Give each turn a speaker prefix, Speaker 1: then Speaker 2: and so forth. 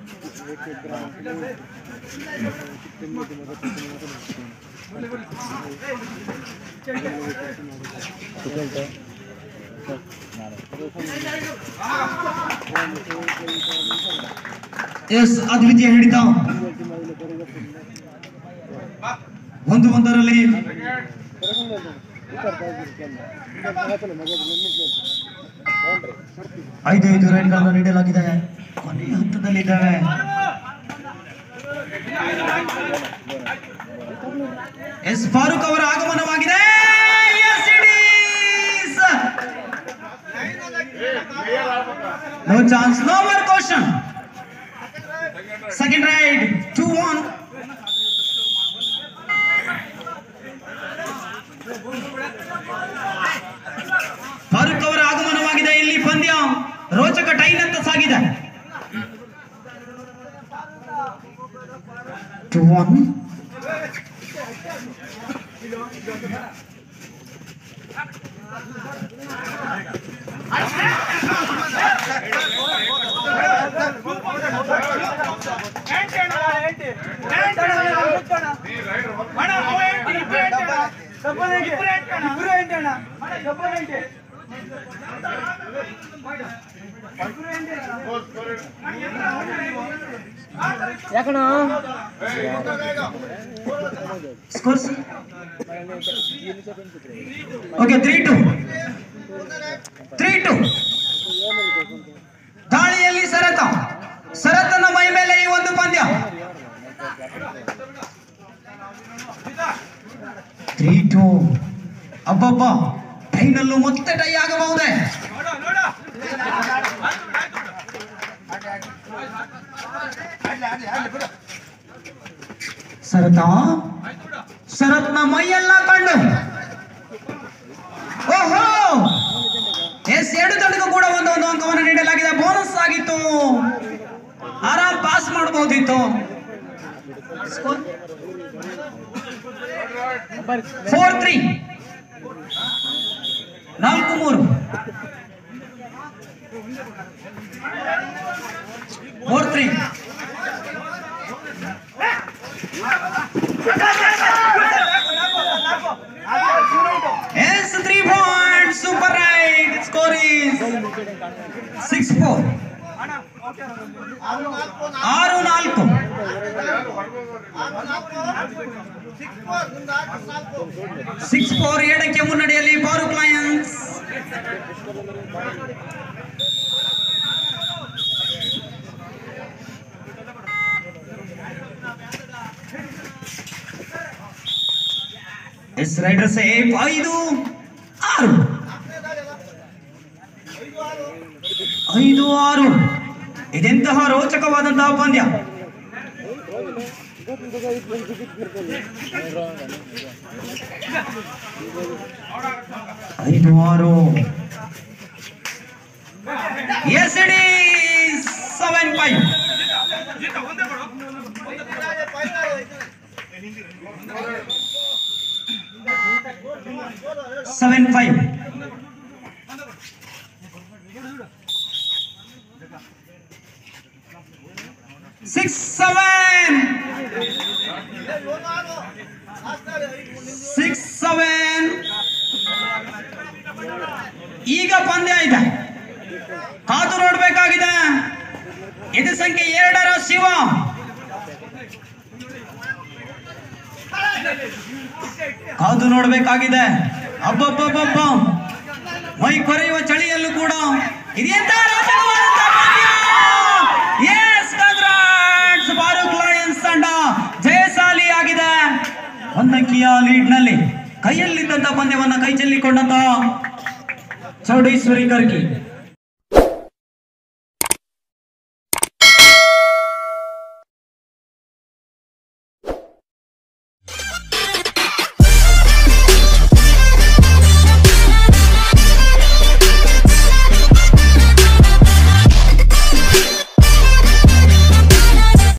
Speaker 1: S ಅದ್ವಿತೀಯ ಹಿಡಿತ ಒಂದು ಒಂದರಲ್ಲಿ ಐದು ಐದು ರೈಡ್ಗಳನ್ನು ನೀಡಲಾಗಿದೆ ಕೊನೆಯ ಹಂತದಲ್ಲಿದ್ದಾವೆ ಎಸ್ ಫಾರೂಕ್ ಅವರ ಆಗಮನವಾಗಿದೆ Yes, it is. No chance, no more caution. Second ride, 2-1. Farooq ಅವರ ಆಗಮನವಾಗಿದೆ ಇಲ್ಲಿ ಪಂದ್ಯ ರೋಚಕ ಟೈನ್ ಅಂತ ಸಾಗಿದೆ ಟು ಒನ್
Speaker 2: ಯಾಕಣ
Speaker 1: scores okay three two three two ದಾಳಿಯಲ್ಲಿ ಸರತ ಸರತನ ಮೈ ಮೇಲೆ ಈ ಒಂದು ಪಂದ್ಯ ತ್ರೀ ಟು ಅಬ್ಬಬ್ಬ ಟೈನಲ್ಲೂ ಮತ್ತೆ ಟೈ ಆಗಬಹುದೇ ಸರತ ಶರತ್ನ ಮೈಯೆಲ್ಲ ಕಂಡು ಓಹೋ ಎಸ್ ಎರಡು ತಂಡಕ್ಕೂ ಕೂಡ ಒಂದು ಒಂದು ಅಂಕವನ್ನು ನೀಡಲಾಗಿದೆ ಬೋನಸ್ ಆಗಿತ್ತು ಆರಾಮ್ ಪಾಸ್ ಮಾಡಬಹುದಿತ್ತು ಫೋರ್ ತ್ರೀ ನಾಲ್ಕು ಮೂರು four three yes three point super raid score is six four ಆರು ನಾಲ್ಕು ಸಿಕ್ಸ್ ಫೋರ್ ಏಳಕ್ಕೆ ಮುನ್ನಡೆಯಲ್ಲಿ Farooq Lions yes raider safe ಐದು ಆರು ಐದು ಆರು ಇದೆಂತಹ ರೋಚಕವಾದಂತಹ ಪಂದ್ಯ ಐದು ಆರು yes it is seven five seven five six seven six seven ಈಗ ಪಂದ್ಯ ಇದೆ ಕಾದು ನೋಡ್ಬೇಕಾಗಿದೆ ಇದು ಸಂಖ್ಯೆ ಎರಡರ ಶಿವ ಕಾದು ನೋಡ್ಬೇಕಾಗಿದೆ ಅಬ್ಬಬ್ಬಬ್ಬಬ್ಬ ಮೈ ಕೊರೆಯುವ ಚಳಿಯಲ್ಲೂ ಕೂಡ ಇದೆಂತ ರೋಚಕವಾದಂತಹ ಪಂದ್ಯ ಎಸ್ ಕಾಂಗ್ರಾಟ್ಸ್ ಫಾರೂಕ್ ಲಯನ್ಸ್ ತಂಡ ಜಯಶಾಲಿ ಆಗಿದೆ ಒಂದಂಕಿಯ ಲೀಡ್ ನಲ್ಲಿ ಕೈಯಲ್ಲಿದ್ದಂತ ಪಂದ್ಯವನ್ನ ಕೈ ಚೆಲ್ಲಿಕೊಂಡಂತಹ ಚೌಡೇಶ್ವರಿ ಗರ್ಗಿ